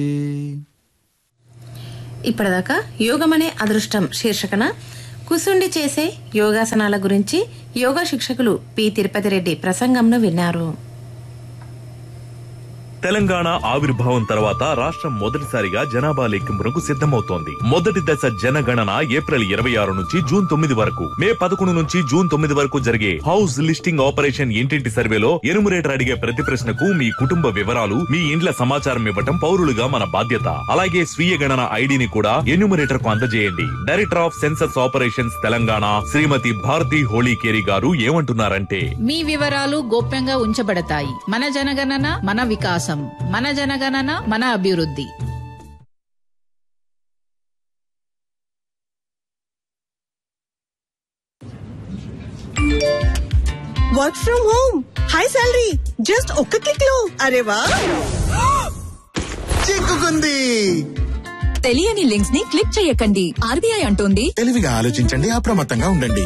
ఇప్పటిదాకా యోగమనే అదృష్టం శీర్షికన కుసుండి చేసే యోగాసనాల గురించి యోగా శిక్షకులు పి తిరుపతి రెడ్డి ప్రసంగంను విన్నారు తెలంగాణ ఆవిర్భావం తర్వాత రాష్ట్రం మొదటిసారిగా జనాభా లెక్కింపునకు సిద్ధమవుతోంది మొదటి దశ జనగణన ఏప్రిల్ ఇరవై ఆరు నుంచి జూన్ తొమ్మిది వరకు మే పదకొండు నుంచి జూన్ తొమ్మిది వరకు జరిగే హౌస్ లిస్టింగ్ ఆపరేషన్ ఇంటింటి సర్వేలో ఎనుమరేటర్ అడిగే ప్రతి ప్రశ్నకు మీ కుటుంబ వివరాలు మీ ఇండ్ల సమాచారం ఇవ్వటం పౌరులుగా మన బాధ్యత అలాగే స్వీయ గణన ఐడిని కూడా ఎన్యూమరేటర్ కు అందజేయండి director of census operations Telangana Shrimati Bharati Holikeri garu ఏమంటున్నారంటే మీ వివరాలు గోప్యంగా ఉంచబడతాయి మన జనగణన మన వికాసం మన జనగణన మన అభివృద్ధి work from home high salary just ఒక్క క్లిక్ లో అరే వా చిక్కుకుంది తెలియని లింక్స్ ని క్లిక్ చేయకండి ఆర్బీఐ అంటోంది తెలివిగా ఆలోచించండి అప్రమత్తంగా ఉండండి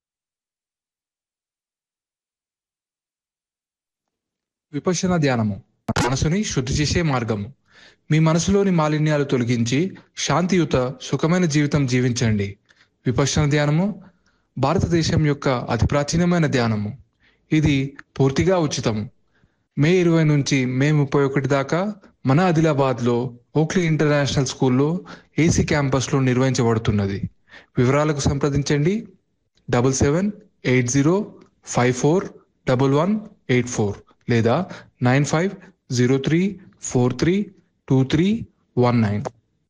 విపశ్యన ధ్యానము మనసుని శుద్ధి చేసే మార్గము మీ మనసులోని మాలిన్యాలు తొలగించి శాంతియుత సుఖమైన జీవితం జీవించండి విపశ్యన ధ్యానము భారతదేశం యొక్క అతి ప్రాచీనమైన ధ్యానము ఇది పూర్తిగా ఉచితము మే ఇరవై నుంచి మే ముప్పై ఒకటి దాకా మన ఆదిలాబాద్లో ఓక్లీ ఇంటర్నేషనల్ స్కూల్లో ఏసీ క్యాంపస్లో నిర్వహించబడుతున్నది వివరాలకు సంప్రదించండి double seven eight zero five four double one eight four లేదా nine five zero three four three two three one nine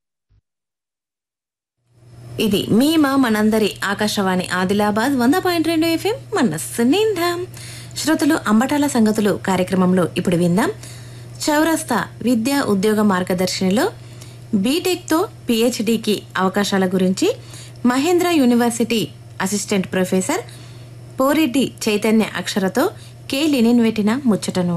ఇది మీ మా మనందరి ఆకాశవాణి ఆదిలాబాద్ వంద పాయింట్ రెండు ఎఫ్ఎం మనస్సు నిండా శ్రోతలు అంబటాల సంగతులు కార్యక్రమంలో ఇప్పుడు విందాం చౌరస్తా విద్యా ఉద్యోగ మార్గదర్శినిలో బీటెక్తో పిహెచ్డికి అవకాశాల గురించి Mahendra university assistant professor Poreddy Chaitanya అక్షరతో కె లినిన్ పెట్టిన ముచ్చటను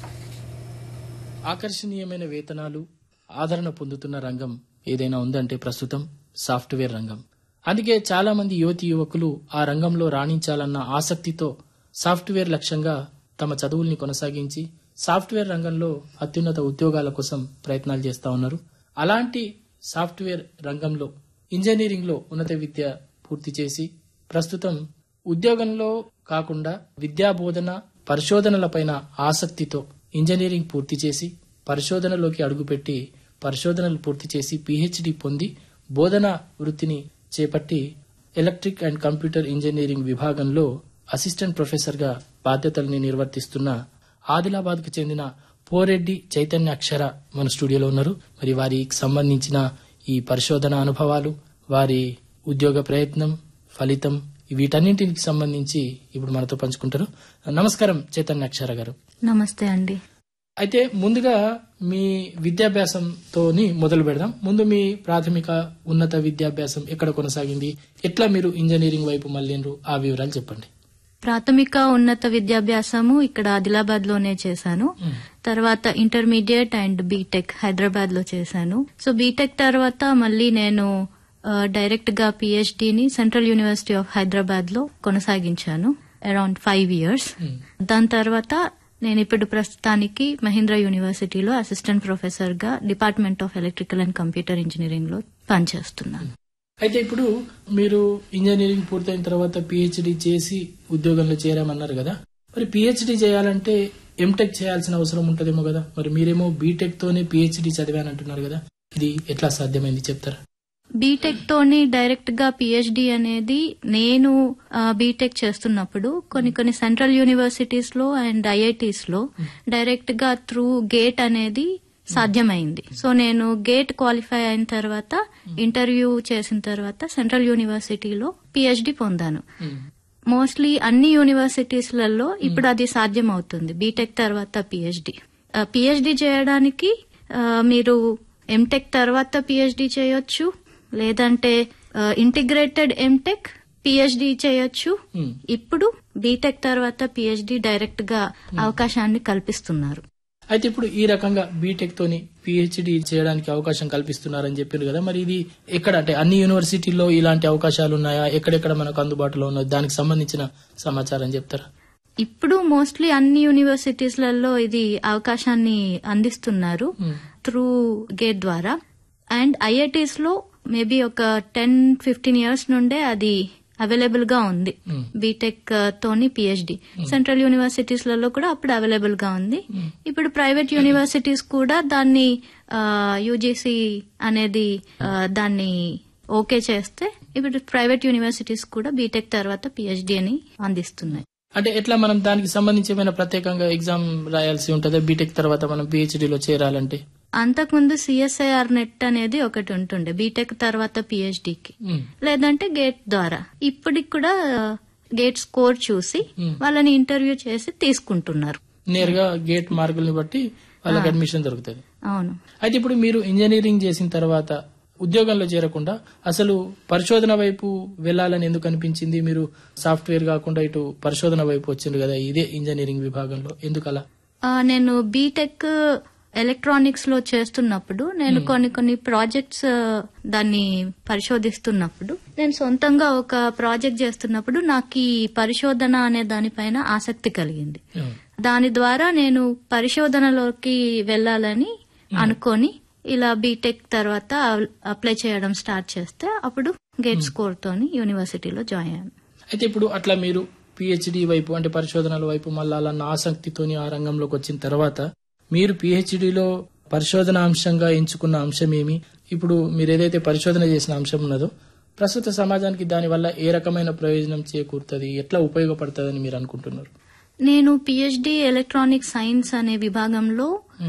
ఆకర్షణీయమైన వేతనాలు ఆదరణ పొందుతున్న రంగం ఏదైనా ఉందంటే ప్రస్తుతం సాఫ్ట్వేర్ రంగం అందుకే చాలా మంది యువతి యువకులు ఆ రంగంలో రాణించాలన్న ఆసక్తితో సాఫ్ట్వేర్ లక్ష్యంగా తమ చదువుల్ని కొనసాగించి సాఫ్ట్వేర్ రంగంలో అత్యున్నత ఉద్యోగాల కోసం ప్రయత్నాలు చేస్తా ఉన్నారు అలాంటి సాఫ్ట్వేర్ రంగంలో ఇంజనీరింగ్లో ఉన్నత విద్య పూర్తి చేసి ప్రస్తుతం ఉద్యోగంలో కాకుండా విద్యా బోధన పరిశోధనలపైన ఆసక్తితో ఇంజనీరింగ్ పూర్తి చేసి పరిశోధనలోకి అడుగుపెట్టి పరిశోధనలు పూర్తి చేసి పిహెచ్డి పొంది బోధన వృత్తిని చేపట్టి ఎలక్ట్రిక్ అండ్ కంప్యూటర్ ఇంజనీరింగ్ విభాగంలో అసిస్టెంట్ ప్రొఫెసర్గా బాధ్యతల్ని నిర్వర్తిస్తున్న ఆదిలాబాద్కు చెందిన పోరెడ్డి చైతన్య అక్షర మన స్టూడియోలో ఉన్నారు మరి వారికి సంబంధించిన ఈ పరిశోధన అనుభవాలు వారి ఉద్యోగ ప్రయత్నం ఫలితం వీటన్నింటికి సంబంధించి ఇప్పుడు మనతో పంచుకుంటారు నమస్కారం చైతన్య అక్షర గారు నమస్తే అండి అయితే ముందుగా మీ విద్యాభ్యాసంతోని మొదలు పెడదాం ముందు మీ ప్రాథమిక ఉన్నత విద్యాభ్యాసం ఎక్కడ కొనసాగింది ఎట్లా మీరు ఇంజనీరింగ్ వైపు మళ్ళీండ్రు ఆ వివరాలు చెప్పండి ప్రాథమిక ఉన్నత విద్యాభ్యాసము ఇక్కడ ఆదిలాబాద్ లోనే చేశాను తర్వాత ఇంటర్మీడియట్ అండ్ బీటెక్ హైదరాబాద్ లో చేశాను సో బీటెక్ తర్వాత మళ్ళీ నేను ఆ, డైరెక్ట్ గా పిహెచ్డిని సెంట్రల్ యూనివర్సిటీ ఆఫ్ హైదరాబాద్ లో కొనసాగించాను అరౌండ్ ఫైవ్ ఇయర్స్ దాని తర్వాత నేను ఇప్పుడు ప్రస్తుతానికి మహీంద్రా యూనివర్సిటీలో అసిస్టెంట్ ప్రొఫెసర్ గా department of electrical and computer engineering లో పనిచేస్తున్నాను అయితే ఇప్పుడు మీరు ఇంజనీరింగ్ పూర్తయిన తర్వాత పిహెచ్డి చేసి ఉద్యోగంలో చేరామన్నారు కదా మరి పిహెచ్డి చేయాలంటే ఎంటెక్ చేయాల్సిన అవసరం ఉంటదేమో కదా మరి మీరేమో బీటెక్ తోనే పిహెచ్డి చదివానంటున్నారు కదా ఇది ఎట్లా సాధ్యమైంది చెప్తారా బీటెక్ తోని డైరెక్ట్ గా పిహెచ్డి అనేది నేను ఆ, బీటెక్ చేస్తున్నప్పుడు కొన్ని కొన్ని సెంట్రల్ యూనివర్సిటీస్ లో అండ్ ఐఐటీస్ లో డైరెక్ట్ గా త్రూ గేట్ అనేది సాధ్యమైంది సో నేను గేట్ క్వాలిఫై అయిన తర్వాత ఇంటర్వ్యూ చేసిన తర్వాత సెంట్రల్ యూనివర్సిటీలో పిహెచ్డి పొందాను మోస్ట్లీ అన్ని యూనివర్సిటీస్లలో ఇప్పుడు అది సాధ్యం అవుతుంది బీటెక్ తర్వాత పిహెచ్డి పిహెచ్డి చేయడానికి ఆ, మీరు ఎంటెక్ తర్వాత పిహెచ్డి చేయొచ్చు లేదంటే ఇంటిగ్రేటెడ్ ఎంటెక్ పిహెచ్డి చేయొచ్చు ఇప్పుడు బీటెక్ తర్వాత పిహెచ్డి డైరెక్ట్ గా అవకాశాన్ని కల్పిస్తున్నారు అయితే ఇప్పుడు ఈ రకంగా బీటెక్ తోని పిహెచ్డి చేయడానికి అవకాశం కల్పిస్తున్నారని చెప్పారు కదా మరి ఇది ఎక్కడ అంటే అన్ని యూనివర్సిటీల్లో ఇలాంటి అవకాశాలు ఉన్నాయా ఎక్కడెక్కడ మనకు అందుబాటులో ఉన్నాయి దానికి సంబంధించిన సమాచారం చెప్తారా ఇప్పుడు మోస్ట్లీ అన్ని యూనివర్సిటీస్లలో ఇది అవకాశాన్ని అందిస్తున్నారు త్రూ గేట్ ద్వారా అండ్ ఐఐటీస్ లో మేబీ ఒక టెన్ ఫిఫ్టీన్ ఇయర్స్ నుండే అది అవైలబుల్ గా ఉంది బీటెక్ తోని పిహెచ్డి సెంట్రల్ యూనివర్సిటీస్ లలో కూడా అప్పుడు అవైలబుల్ గా ఉంది ఇప్పుడు ప్రైవేట్ యూనివర్సిటీస్ కూడా దాన్ని యూజీసీ అనేది ఆ, దాన్ని ఓకే చేస్తే ఇప్పుడు ప్రైవేట్ యూనివర్సిటీస్ కూడా బీటెక్ తర్వాత పిహెచ్డి అని అందిస్తున్నాయి అంటే ఎట్లా మనం దానికి సంబంధించి ఏమైనా ప్రత్యేకంగా ఎగ్జామ్ రాయాల్సి ఉంటుందా బీటెక్ తర్వాత మనం PhD లో చేరాలంటే అంతకుముందు సిఎస్ఐఆర్ నెట్ అనేది ఒకటి ఉంటుండే బీటెక్ తర్వాత పిహెచ్డికి మ్మ్. లేదంటే గేట్ ద్వారా ఇప్పటికి కూడా గేట్ స్కోర్ చూసి వాళ్ళని ఇంటర్వ్యూ చేసి తీసుకుంటున్నారు నేరుగా గేట్ మార్కుల్ని బట్టి వాళ్ళకి అడ్మిషన్ దొరుకుతుంది అవును అయితే ఇప్పుడు మీరు ఇంజనీరింగ్ చేసిన తర్వాత ఉద్యోగంలో చేరకుండా అసలు పరిశోధన వైపు వెళ్ళాలని ఎందుకు అనిపించింది మీరు సాఫ్ట్వేర్ కాకుండా ఇటు పరిశోధన వైపు వచ్చింది కదా ఇదే ఇంజనీరింగ్ విభాగంలో ఎందుకు అలా ఆ, నేను బీటెక్ ఎలక్ట్రానిక్స్ లో చేస్తున్నప్పుడు నేను కొన్ని కొన్ని ప్రాజెక్ట్స్ ఆ, దాన్ని పరిశోధిస్తున్నప్పుడు నేను సొంతంగా ఒక ప్రాజెక్ట్ చేస్తున్నప్పుడు నాకు ఈ పరిశోధన అనే దానిపైన ఆసక్తి కలిగింది దాని ద్వారా నేను పరిశోధనలోకి వెళ్ళాలని అనుకొని ఇలా బీటెక్ తర్వాత అప్లై చేయడం స్టార్ట్ చేస్తే అప్పుడు గేట్ స్కోర్ తోని యూనివర్సిటీలో జాయిన్ అయ్యాను అయితే ఇప్పుడు అట్లా మీరు పిహెచ్డి వైపు అంటే పరిశోధనల వైపు మళ్ళాలన్న ఆసక్తితోని ఆ రంగంలోకి వచ్చిన తర్వాత మీరు పిహెచ్డిలో పరిశోధన అంశంగా ఎంచుకున్న అంశం ఏమి ఇప్పుడు మీరు ఏదైతే పరిశోధన చేసిన అంశం ఉన్నదో ప్రస్తుత సమాజానికి దానివల్ల ఏ రకమైన ప్రయోజనం చేకూరుతుంది ఎట్లా ఉపయోగపడుతుందని మీరు అనుకుంటున్నారు నేను పిహెచ్డి ఎలక్ట్రానిక్ సైన్స్ అనే విభాగంలో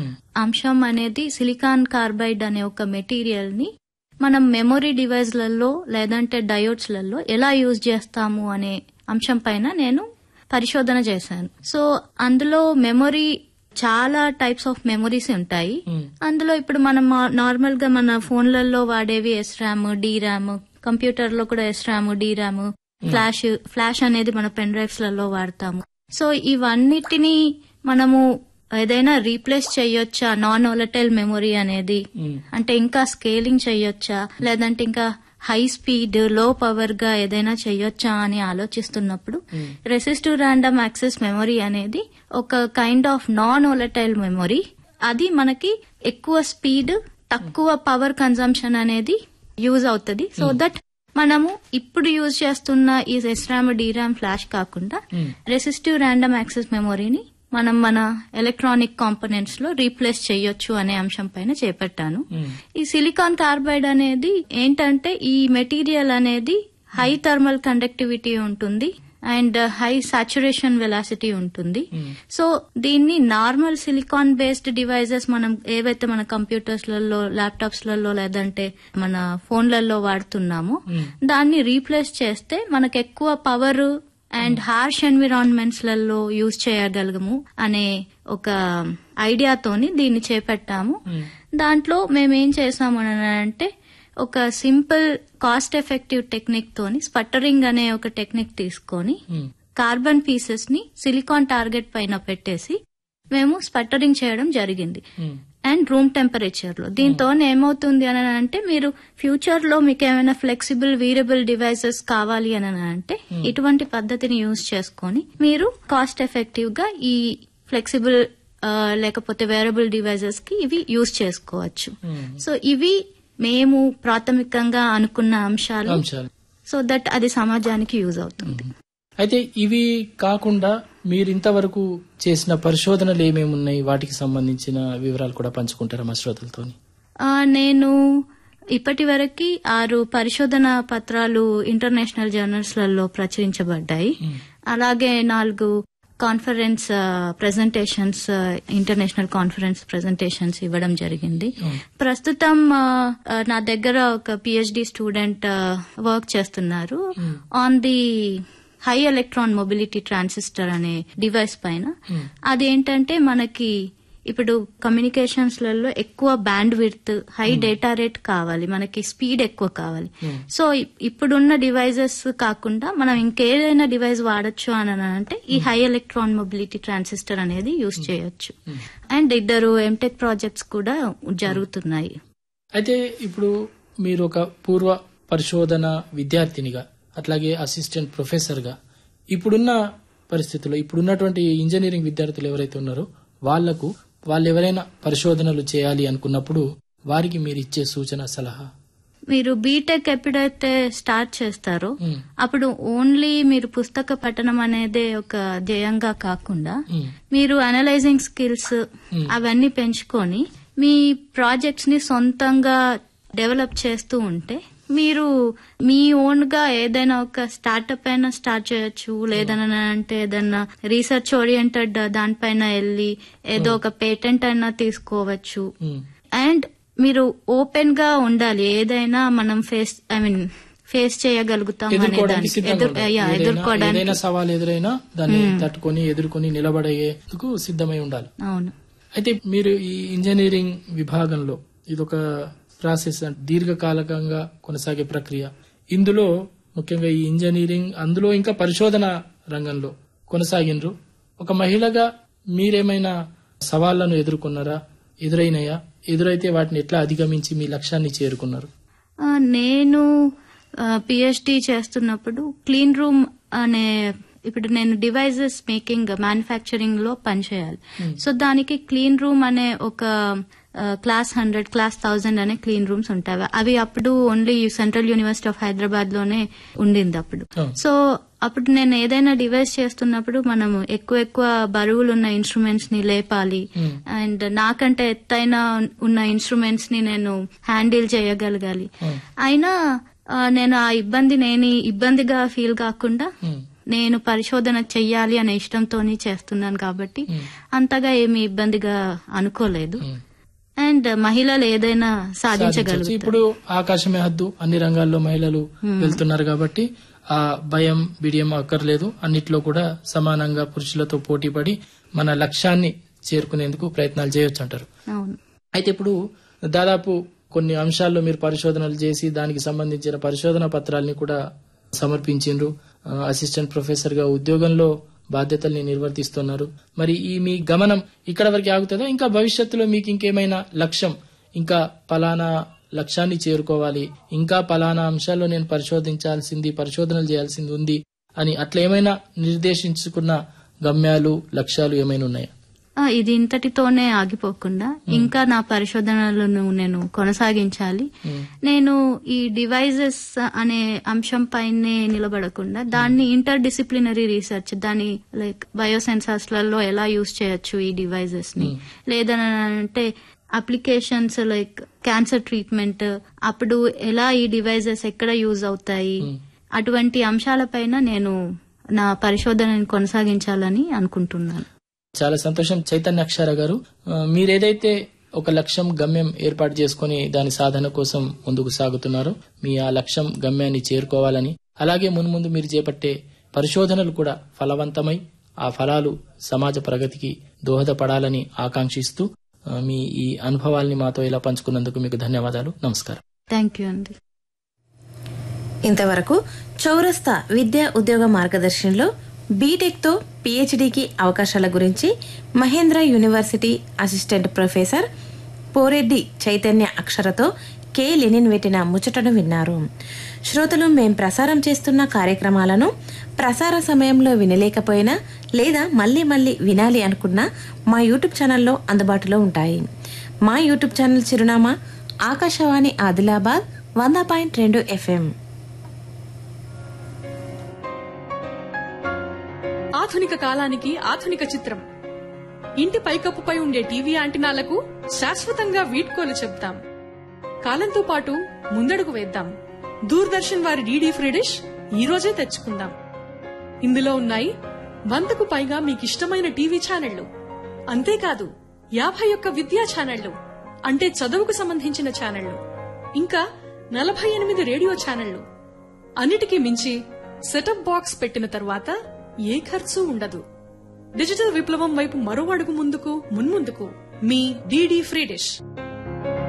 అంశం అనేది సిలికాన్ కార్బైడ్ అనే ఒక మెటీరియల్ ని మనం మెమొరీ డివైస్లలో లేదంటే డయోడ్స్లలో ఎలా యూజ్ చేస్తాము అనే అంశం పైన నేను పరిశోధన చేశాను సో అందులో మెమొరీ చాలా టైప్స్ ఆఫ్ మెమొరీస్ ఉంటాయి అందులో ఇప్పుడు మనం నార్మల్ గా మన ఫోన్లలో వాడేవి S RAM D RAM computer లో కూడా S RAM D RAM flash flash అనేది మన పెన్ డ్రైవ్స్ లలో వాడతాము సో ఇవన్నిటిని మనము ఏదైనా రీప్లేస్ చేయొచ్చా నాన్ ఓలటైల్ మెమొరీ అనేది అంటే ఇంకా స్కేలింగ్ చేయొచ్చా లేదంటే ఇంకా హై స్పీడ్ లో పవర్ గా ఏదైనా చేయొచ్చా అని ఆలోచిస్తున్నప్పుడు రెసిస్టివ్ ర్యాండమ్ యాక్సెస్ మెమొరీ అనేది ఒక kind of non volatile memory అది మనకి ఎక్కువ స్పీడ్ తక్కువ పవర్ కన్జంప్షన్ అనేది యూజ్ అవుతుంది సో దట్ మనము ఇప్పుడు యూజ్ చేస్తున్న ఈ ఎస్రామ్ డీరామ్ ఫ్లాష్ కాకుండా రెసిస్టివ్ ర్యాండమ్ యాక్సెస్ మెమొరీని మనం మన ఎలక్ట్రానిక్ కాంపోనెంట్స్ లో రీప్లేస్ చేయొచ్చు అనే అంశం పైన చేపట్టాను ఈ సిలికాన్ కార్బైడ్ అనేది ఏంటంటే ఈ మెటీరియల్ అనేది హై థర్మల్ కండక్టివిటీ ఉంటుంది అండ్ హై సాచురేషన్ వెలాసిటీ ఉంటుంది సో దీన్ని నార్మల్ సిలికాన్ బేస్డ్ డివైజెస్ మనం ఏవైతే మన కంప్యూటర్స్ లలో ల్యాప్టాప్స్ లలో లేదంటే మన ఫోన్లలో వాడుతున్నామో దాన్ని రీప్లేస్ చేస్తే మనకు ఎక్కువ పవర్ అండ్ హార్ష్ ఎన్విరాన్మెంట్స్ లలో యూజ్ చేయగలగము అనే ఒక ఐడియాతోని దీన్ని చేపట్టాము దాంట్లో మేమేం చేసాము అని అంటే ఒక సింపుల్ కాస్ట్ ఎఫెక్టివ్ టెక్నిక్ తోని స్పట్టరింగ్ అనే ఒక టెక్నిక్ తీసుకొని కార్బన్ పీసెస్ ని సిలికాన్ టార్గెట్ పైన పెట్టేసి మేము స్పట్టరింగ్ చేయడం జరిగింది అండ్ రూమ్ టెంపరేచర్ లో దీంతో ఏమవుతుంది అని అంటే మీరు ఫ్యూచర్ లో మీకు ఏమైనా ఫ్లెక్సిబుల్ వీరబుల్ డివైసెస్ కావాలి అని అంటే ఇటువంటి పద్ధతిని యూజ్ చేసుకొని మీరు కాస్ట్ ఎఫెక్టివ్ గా ఈ ఫ్లెక్సిబుల్ లేకపోతే వేరబుల్ డివైజెస్ కి ఇవి యూజ్ చేసుకోవచ్చు సో ఇవి మేము ప్రాథమికంగా అనుకున్న అంశాలు అంశాలు సో దట్ అది సమాజానికి యూజ్ అవుతుంది అయితే ఇవి కాకుండా మీరు ఇంతవరకు చేసిన పరిశోధనలు ఏమేమి ఉన్నాయి వాటికి సంబంధించిన వివరాలు కూడా పంచుకుంటారా మా శ్రోతలతో ఆ, నేను ఇప్పటి వరకు ఆరు పరిశోధన పత్రాలు ఇంటర్నేషనల్ జర్నల్స్ లలో ప్రచురించబడ్డాయి అలాగే నాలుగు conference presentations international conference presentations ఇవ్వడం జరిగింది ప్రస్తుతం ఆ, ఆ, నా దగ్గర ఒక పిహెచ్డి స్టూడెంట్ వర్క్ చేస్తున్నారు on the high electron mobility transistor అనే డివైస్ పైన అదేంటంటే మనకి ఇప్పుడు కమ్యూనికేషన్స్ లలో ఎక్కువ bandwidth high data rate కావాలి మనకి స్పీడ్ ఎక్కువ కావాలి సో ఇప్- ఇప్పుడున్న డివైజెస్ కాకుండా మనం ఇంకేదైనా డివైస్ వాడచ్చు అని అంటే ఈ హై ఎలక్ట్రాన్ మొబిలిటీ ట్రాన్సిస్టర్ అనేది యూజ్ చేయొచ్చు అండ్ ఇద్దరు ఎంటెక్ ప్రాజెక్ట్స్ కూడా జరుగుతున్నాయి అయితే ఇప్పుడు మీరు ఒక పూర్వ పరిశోధన విద్యార్థినిగా అట్లాగే అసిస్టెంట్ ప్రొఫెసర్గా ఇప్పుడున్న పరిస్థితుల్లో ఇప్పుడున్నటువంటి ఇంజనీరింగ్ విద్యార్థులు ఎవరైతే ఉన్నారో వాళ్లకు వాళ్ళు ఎవరైనా పరిశోధనలు చేయాలి అనుకున్నప్పుడు వారికి మీరు ఇచ్చే సూచన సలహా మీరు బీటెక్ ఎప్పుడైతే స్టార్ట్ చేస్తారో మ్మ్. అప్పుడు ఓన్లీ మీరు పుస్తక పఠనం అనేది ఒక ధ్యేయంగా కాకుండా మ్మ్. మీరు అనలైజింగ్ స్కిల్స్ అవన్నీ పెంచుకొని మీ ప్రాజెక్ట్స్ ని సొంతంగా డెవలప్ చేస్తూ ఉంటే మీరు మీ ఓన్ గా ఏదైనా ఒక స్టార్ట్అప్ అయినా స్టార్ట్ చేయొచ్చు లేదన్నా అంటే ఏదైనా రీసెర్చ్ ఓరియంటెడ్ దానిపైన వెళ్ళి ఏదో ఒక పేటెంట్ అయినా తీసుకోవచ్చు మ్మ్. అండ్ మీరు ఓపెన్ గా ఉండాలి ఏదైనా మనం ఫేస్ ఐ మీన్ ఫేస్ చేయగలుగుతాం అనే ఎదుర్కోవడానికి దానికి సిద్ధంగా ఎదురు- ఉండాలి. యా, ఏదైనా- ఎదుర్కోవడానికి ఏదైనా సవాల్ ఎదురైనా దాన్ని తట్టుకొని ఎదుర్కొని నిలబడేందుకు సిద్ధమై ఉండాలి అవును అయితే మీరు ఈ ఇంజనీరింగ్ విభాగంలో ఇదొక ప్రాసెస్ అంటే దీర్ఘకాలికంగా కొనసాగే ప్రక్రియ ఇందులో ముఖ్యంగా ఈ ఇంజనీరింగ్ అందులో ఇంకా పరిశోధన రంగంలో కొనసాగినరు ఒక మహిళగా మీరేమైనా సవాళ్లను ఎదుర్కొన్నారా ఎదురైనాయా ఎదురైతే వాటిని ఎట్లా అధిగమించి మీ లక్ష్యాన్ని చేరుకున్నారు ఆ, నేను పిహెచ్డి చేస్తున్నప్పుడు క్లీన్ రూమ్ అనే ఇప్పుడు నేను డివైజెస్ మేకింగ్ మ్యానుఫ్యాక్చరింగ్ లో పనిచేయాలి సో దానికి క్లీన్ రూమ్ అనే ఒక క్లాస్ హండ్రెడ్ క్లాస్ థౌజండ్ అనే క్లీన్ రూమ్స్ ఉంటాయి అవి అప్పుడు only central university of Hyderabad లోనే ఉండింది అప్పుడు Oh. సో అప్పుడు నేను ఏదైనా డివైస్ చేస్తున్నప్పుడు మనము ఎక్కువ ఎక్కువ బరువులు ఉన్న ఇన్స్ట్రుమెంట్స్ ని లేపాలి అండ్ నాకంటే ఎత్తైన ఉన్న ఇన్స్ట్రుమెంట్స్ ని నేను హ్యాండిల్ చేయగలగాలి అయినా ఆ, నేను ఆ ఇబ్బంది నేను ఇబ్బందిగా ఫీల్ కాకుండా నేను పరిశోధన చెయ్యాలి అనే ఇష్టంతోని చేస్తున్నాను కాబట్టి అంతగా ఏమి ఇబ్బందిగా అనుకోలేదు అండ్ మహిళలు ఏదైనా సాధించవచ్చు. సాధించగలుగుతారు ఇప్పుడు ఆకాశమే హద్దు అన్ని రంగాల్లో మహిళలు వెళ్తున్నారు కాబట్టి ఆ భయం బిడియం అక్కర్లేదు అన్నిట్లో కూడా సమానంగా పురుషులతో పోటీపడి మన లక్ష్యాన్ని చేరుకునేందుకు ప్రయత్నాలు చేయొచ్చు అంటారు అవును అయితే ఇప్పుడు దాదాపు కొన్ని అంశాల్లో మీరు పరిశోధనలు చేసి దానికి సంబంధించిన పరిశోధన పత్రాల్ని కూడా సమర్పించిండ్రు ఆ, అసిస్టెంట్ ప్రొఫెసర్ గా ఉద్యోగంలో బాధ్యతల్ని నిర్వర్తిస్తున్నారు మరి ఈ మీ గమనం ఇక్కడ వరకు ఆగుతుందా ఇంకా భవిష్యత్తులో మీకు ఇంకేమైనా లక్ష్యం ఇంకా పలానా లక్ష్యాన్ని చేరుకోవాలి ఇంకా పలానా అంశాల్లో నేను పరిశోధించాల్సింది పరిశోధనలు చేయాల్సింది ఉంది అని అట్లా ఏమైనా నిర్దేశించుకున్న గమ్యాలు లక్ష్యాలు ఏమైనా ఉన్నాయా ఆ, ఇది ఇంతటితోనే ఆగిపోకుండా ఇంకా నా పరిశోధనలను నేను కొనసాగించాలి నేను ఈ డివైజెస్ అనే అంశం పైనే నిలబడకుండా దాన్ని ఇంటర్ డిసిప్లినరీ రీసెర్చ్ దాని లైక్ బయోసెన్సార్స్ లలో ఎలా యూజ్ చేయొచ్చు ఈ డివైజెస్ ని లేదంటే అప్లికేషన్స్ లైక్ క్యాన్సర్ ట్రీట్మెంట్ అప్పుడు ఎలా ఈ డివైజెస్ ఎక్కడ యూజ్ అవుతాయి అటువంటి అంశాలపైన నేను నా పరిశోధనని కొనసాగించాలని అనుకుంటున్నాను చాలా సంతోషం చైతన్య అక్షర గారు ఆ, మీరేదైతే ఒక లక్ష్యం గమ్యం ఏర్పాటు చేసుకుని దాని సాధన కోసం ముందుకు సాగుతున్నారో మీ ఆ లక్ష్యం గమ్యాన్ని చేరుకోవాలని అలాగే మున్ముందు మీరు చేపట్టే పరిశోధనలు కూడా ఫలవంతమై ఆ ఫలాలు సమాజ ప్రగతికి దోహదపడాలని ఆకాంక్షిస్తూ ఆ, మీ ఈ అనుభవాల్ని మాతో ఇలా పంచుకున్నందుకు మీకు ధన్యవాదాలు నమస్కారం థ్యాంక్ యూ అండి ఇంతవరకు చౌరస్తా విద్యా ఉద్యోగ మార్గదర్శనంలో బీటెక్తో పీహెచ్డీకి అవకాశాల గురించి Mahendra university assistant professor Poreddy Chaitanya అక్షరతో కె లెనిన్ పెట్టిన ముచ్చటను విన్నారు శ్రోతలు మేం ప్రసారం చేస్తున్న కార్యక్రమాలను ప్రసార సమయంలో వినలేకపోయినా లేదా మళ్ళీ మళ్ళీ వినాలి అనుకున్నా మా యూట్యూబ్ ఛానల్లో అందుబాటులో ఉంటాయి మా యూట్యూబ్ ఛానల్ చిరునామా ఆకాశవాణి ఆదిలాబాద్ వంద పాయింట్ రెండు ఎఫ్ఎం ఆధునిక కాలానికి ఆధునిక చిత్రం ఇంటి పైకప్పుపై ఉండే టీవీ యాంటినాలకు శాశ్వతంగా వీడ్కోలు చెప్తాం కాలంతో పాటు ముందడుగు వేద్దాం దూరదర్శన్ వారి డీడీ ఫ్రీ డిష్ ఈ రోజే తెచ్చుకుందాం ఇందులో ఉన్నాయి వందకు పైగా మీకిష్టమైన టీవీ ఛానళ్లు అంతేకాదు యాభై ఒక్క విద్యా ఛానళ్లు అంటే చదువుకు సంబంధించిన ఛానళ్లు ఇంకా నలభై ఎనిమిది రేడియో ఛానళ్లు అన్నిటికీ మించి సెటప్ బాక్స్ పెట్టిన తరువాత ఏ ఖర్చు ఉండదు డిజిటల్ విప్లవం వైపు మరో అడుగు ముందుకు మున్ముందుకు మీ డీడీ ఫ్రీ డిష్